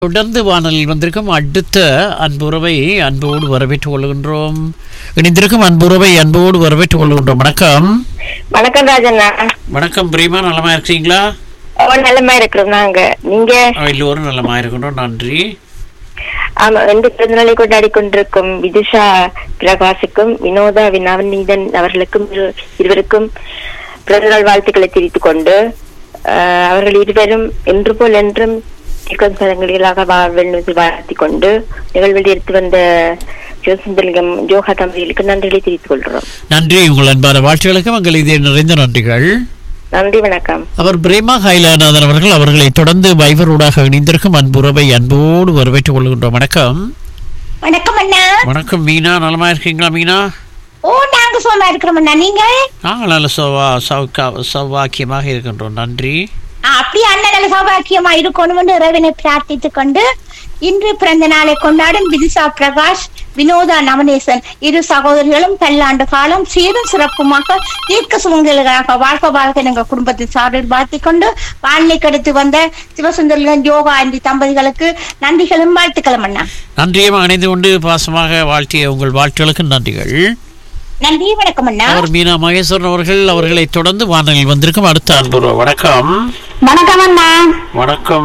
தொடர்ந்து வானலில் வந்திருக்கும் அடுத்த அன்புறவை அன்போடு வரவேற்றுக் கொள்கின்றோம் இணைந்திருக்கும் அன்புறவை அன்போடு வரவேற்றுக் கொள்கின்றோம் வணக்கம் வணக்கம் ராஜண்ணா வணக்கம் பிரியமா நலமா இருக்கீங்களா ஓ நல்லமா இருக்கிறோம் நாங்க நீங்க ஆ, எல்லோரும் நலமா இருக்கின்றோம் நன்றி ஆமா ரெண்டு பிறந்தநாளை கொண்டாடி கொண்டிருக்கும் விதுஷா பிரகாஷுக்கும் வினோதா வி- நவநீதன் அவர்களுக்கும் இரு- இருவருக்கும் பிறந்தநாள் வாழ்த்துக்களை தெரிவித்துக் கொண்டு ஆஹ், அவர்கள் இருவரும் என்று போல் என்றும் தீர்க்கங்களாக வாழ்வென்று வாழ்த்திக் கொண்டு நிகழ்வில் எடுத்து வந்த சிவசுந்தலிங்கம் யோகா தம்பதிகளுக்கு நன்றிகளை தெரிவித்துக் கொள்கிறோம் நன்றி உங்கள் அன்பான வாழ்த்துகளுக்கும் உங்கள் இதே நிறைந்த நன்றிகள் நன்றி வணக்கம் அவர் பிரேமா கைலாநாதன் அவர்கள் அவர்களை தொடர்ந்து வைபரோடாக இணைந்திருக்கும் அன்புறவை அன்போடு வரவேற்றுக் கொள்கின்றோம் வணக்கம் வணக்கம் அண்ணா வணக்கம் மீனா நலமா இருக்கீங்களா மீனா ஓ நாங்க சும்மா இருக்கிறோம் அண்ணா நீங்க நாங்கள் நல்ல சௌவா சௌக்கா சௌவாக்கியமாக இருக்கின்றோம் நன்றி ஆ, அப்படியே அண்ணன் நல்ல சௌபாக்கியமா இருக்கணும்னு இறைவனை பிரார்த்தித்துக் கொண்டு இன்று பிறந்த நாளை கொண்டாடும் விதிசா பிரகாஷ் வினோதா நவநேசன் இரு சகோதரிகளும் பல்லாண்டு காலம் சீரும் சிறப்புமாக தீர்க்க சுமங்கல்களாக வாழ்க வாழ்க எங்கள் குடும்பத்தின் சார்பில் வாழ்த்திக் கொண்டு வானிலைக்கு எடுத்து வந்த சிவசுந்தரன் யோகா ஆண்டி தம்பதிகளுக்கு நன்றிகளும் வாழ்த்துக்களும் அண்ணா நன்றியும் இணைந்து கொண்டு பாசமாக வாழ்த்திய உங்கள் வாழ்த்துகளுக்கு நன்றிகள் நன்றி வணக்கம் அண்ணா அவர் மீனா மகேஸ்வரன் அவர்கள் அவர்களை தொடர்ந்து வானலில் வந்திருக்கும் அடுத்த அன்பு வணக்கம் வணக்கம் அண்ணா வணக்கம்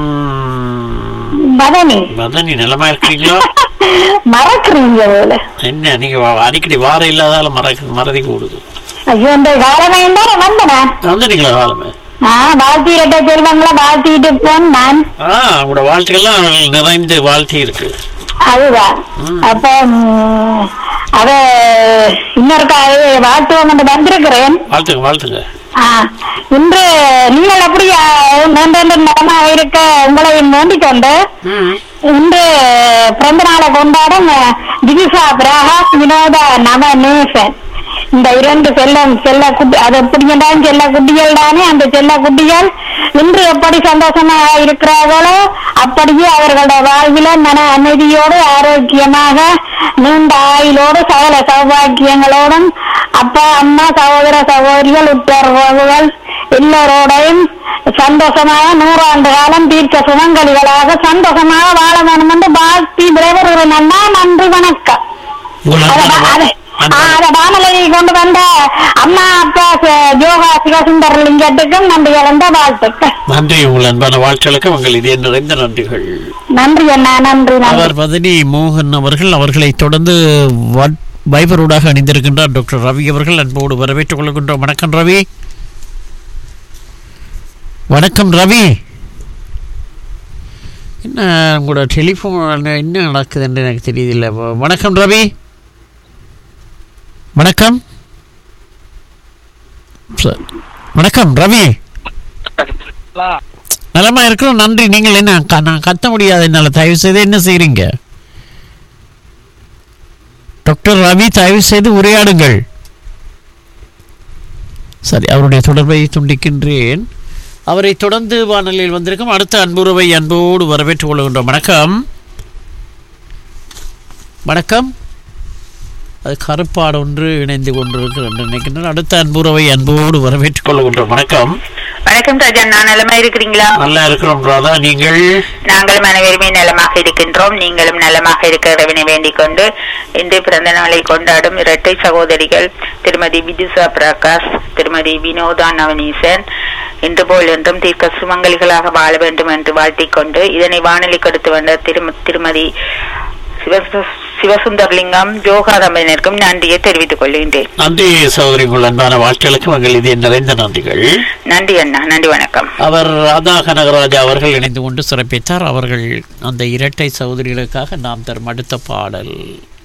பதனி மதனி நலமா இருக்கீங்களா மறக்கிறீங்க போல என்ன நீங்க வா- அடிக்கடி வார இல்லாதால மறக்க மறதி கூடுது ஐயோ இந்த காலமே தான் வந்தேன் வந்துட்டீங்களா காலமே ஆ வாழ்த்திட்ட செல்வங்கள வாழ்த்திட்டு போன் நான் ஆ உங்களோட வாழ்த்துக்கெல்லாம் நிறைந்து வாழ்த்தி இருக்கு அதுதான் அப்ப ம், அத இன்னொருக்காக வாழ்த்துவோம் வந்திருக்கிறேன் வாழ்த்துங்க வாழ்த்துங்க ஆ, இன்று நீங்கள் அப்படி மேம்பேண்டு நலமாக இருக்க உங்களை வேண்டிக் கொண்டு ம். இன்று பிறந்த நாளை கொண்டாடும் திவிசா பிரகாஷ் வினோதா நவநேசன் இந்த இரண்டு செல்லம் செல்ல குட்டி அது எப்படி என்றாலும் செல்ல குட்டிகள் தானே அந்த செல்ல குட்டிகள் இன்று எப்படி சந்தோஷமா இருக்கிறார்களோ அப்படியே அவர்களுடைய வாழ்வில மன அமைதியோடு ஆரோக்கியமாக நீண்ட ஆயுளோடு சகல சௌபாக்கியங்களோடும் அப்பா அம்மா சகோதர சகோதரிகள் உற்றார் உறவுகள் எல்லோரோடையும் சந்தோஷமாக நூறாண்டு காலம் தீர்க்க சுமங்கலிகளாக சந்தோஷமாக வாழ வேண்டும் என்று வாழ்த்தி விரைவர் நன்னா நன்றி வணக்கம் உங்கள் அத அன்பான வா- வா- அத- ஆ, அன்பான- அத வானொலி கொண்டு வந்த அம்மா அப்பா ச- யோகா சிவசுந்தர் லிங்கத்துக்கும் நன்றி இழந்த வாழ்த்துக்கள் நன்றி உங்கள் அன்பான வாழ்த்துக்களுக்கு உங்கள் இதே நிறைந்த நன்றிகள் நன்றி அண்ணா நன்றி நன்றி அவர் பதனி மோகன் அவர்கள் அவர்களை தொடர்ந்து வட்- வைபரோடாக அணிந்திருக்கின்றார் டாக்டர் ரவி அவர்கள் அன்போடு வரவேற்றுக் கொள்கின்றோம் வணக்கம் ரவி வணக்கம் ரவி என்ன உங்களோட டெலிஃபோன் என்ன நடக்குதுன்னு எனக்கு தெரியுதில்ல வ- வணக்கம் ரவி வணக்கம் ச- வணக்கம் ரவி நலமா இருக்கிறோம் நன்றி நீங்கள் என்ன க- நான் கத்த முடியாது என்னால் தயவு செய்து என்ன செய்றீங்க டாக்டர் ரவி தயவு செய்து உரையாடுங்கள் சரி அவருடைய தொடர்பை துண்டிக்கின்றேன் அவரை தொடர்ந்து வானொலியில் வந்திருக்கும் அடுத்த அன்புறவை அன்போடு வரவேற்றுக் கொள்கின்றோம் வணக்கம் வணக்கம் அது கருப்பாடு ஒன்று இணைந்து கொண்டிருக்கிறது என்று நினைக்கின்றேன் அடுத்த அன்புறவை அன்போடு வரவேற்றுக் கொள்கின்றோம் வணக்கம் வணக்கம் ராஜா நான் நலமா இருக்கிறீங்களா நல்லா இருக்கிறோம் ராதா நீங்கள் நாங்களும் அனைவருமே நலமாக இருக்கின்றோம் நீங்களும் நலமாக இருக்க இறைவனை வேண்டிக் கொண்டு இன்று பிறந்த நாளை கொண்டாடும் இரட்டை சகோதரிகள் திருமதி விதுசா பிரகாஷ் திருமதி வினோதா நவநீசன் இன்று போல் என்றும் தீர்க்க சுமங்கலிகளாக வாழ வேண்டும் என்று வாழ்த்திக் கொண்டு இதனை வானொலி கொடுத்து வந்த திரு- திருமதி சிவ- சிவசுந்தர்லிங்கம் ஜோகா தம்பதியினருக்கும் நன்றியை தெரிவித்துக் கொள்கின்றேன் நன்றி சகோதரி உங்கள் அன்பான வாழ்த்துக்களுக்கு உங்கள் இதே நிறைந்த நன்றிகள் நன்றி அண்ணா நன்றி வணக்கம் அவர் ராதா கனகராஜா அவர்கள் இணைந்து கொண்டு சிறப்பித்தார் அவர்கள் அந்த இரட்டை சகோதரிகளுக்காக நாம் தரும் அடுத்த பாடல்